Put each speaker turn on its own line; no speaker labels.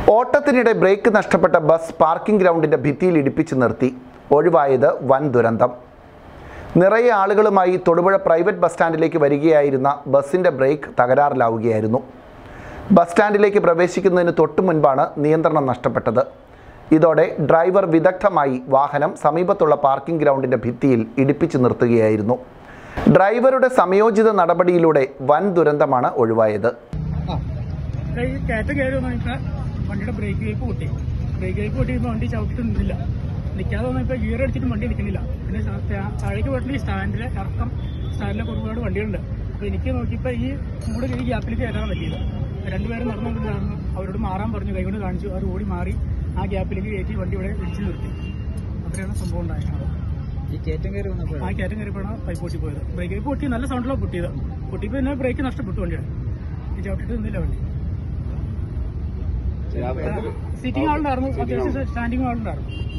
ഓട്ടത്തിനിടെ brake നഷ്ടപ്പെട്ട bus parking ഗ്രൗണ്ടിന്റെ ഭിത്തിയിൽ ഇടിപ്പിച്ചു നിർത്തി ഒഴിവായത് വൻ ദുരന്തം നിറയെ ആളുകളുമായി തൊടുപുഴ പ്രൈവറ്റ് ബസ് സ്റ്റാൻഡിലേക്ക് വരികയായിരുന്ന ബസിന്റെ ബ്രേക്ക് തകരാറിലാവുകയായിരുന്നു ബസ് സ്റ്റാൻഡിലേക്ക് പ്രവേശിക്കുന്നതിന് തൊട്ടു മുൻപാണ് നിയന്ത്രണം നഷ്ടപ്പെട്ടത് ഇതോടെ ഡ്രൈവർ വിദഗ്ധമായി വാഹനം സമീപത്തുള്ള പാർക്കിംഗ് ഗ്രൗണ്ടിന്റെ ഭിത്തിയിൽ ഇടിപ്പിച്ചു നിർത്തുകയായിരുന്നു ഡ്രൈവറുടെ സംയോജിത നടപടിയിലൂടെ വൻ ദുരന്തമാണ് ഒഴിവായത്
ഈ കയറ്റം കയറി വന്നപ്പോൾ വണ്ടിയുടെ ബ്രേക്ക് വേപ്പ് പൊട്ടി ബ്രേക്ക് വേപ്പ് പൊട്ടി വണ്ടി ചവിട്ടിട്ട് നിന്നില്ല നിൽക്കാതെ വന്നപ്പോൾ ഗിയർ അടിച്ചിട്ട് വണ്ടി നിൽക്കുന്നില്ല പിന്നെ സ- താ- താഴേക്ക് പോയിട്ട് ഈ സ്റ്റാൻഡിലെ ഇറക്കം സ്റ്റാൻഡിലൊക്കെ ഒരുപാട് വണ്ടികളുണ്ട് അപ്പോൾ എനിക്ക് നോക്കിയപ്പോൾ ഈ നമ്മുടെ ഈ ഗ്യാപ്പിലേക്ക് കയറാൻ പറ്റിയില്ല രണ്ടുപേരും നടന്നുകൊണ്ടിരുന്നു അവരോട് മാറാൻ പറഞ്ഞു കൈകൊണ്ട് കാണിച്ചു അവർ ഓടി മാറി ആ ഗ്യാപ്പിലേക്ക് കയറ്റി വണ്ടി ഇവിടെ ഇടിച്ചു നിർത്തി അത്രയാണ് സംഭവം ഉണ്ടായിരുന്നത്
ഈ കയറ്റം കയറി വന്നപ്പോൾ
ആ കയറ്റം കയറിയപ്പോഴാണ് പൈപ്പ് പൊട്ടി പോയത് ബ്രേക്ക് വേപ്പ് പൊട്ടി നല്ല സൗണ്ടിലാണ് പൊട്ടിയത് പൊട്ടിയപ്പോൾ പിന്നെ ബ്രേക്ക് നഷ്ടപ്പെട്ടു വണ്ടിയുടെ ഈ ചവിട്ടിട്ട് നിന്നില്ല വണ്ടി സിറ്റിംഗ് ആളുണ്ടായിരുന്നു അത്യാവശ്യം സ്റ്റാൻഡിംഗ് ആളുണ്ടായിരുന്നു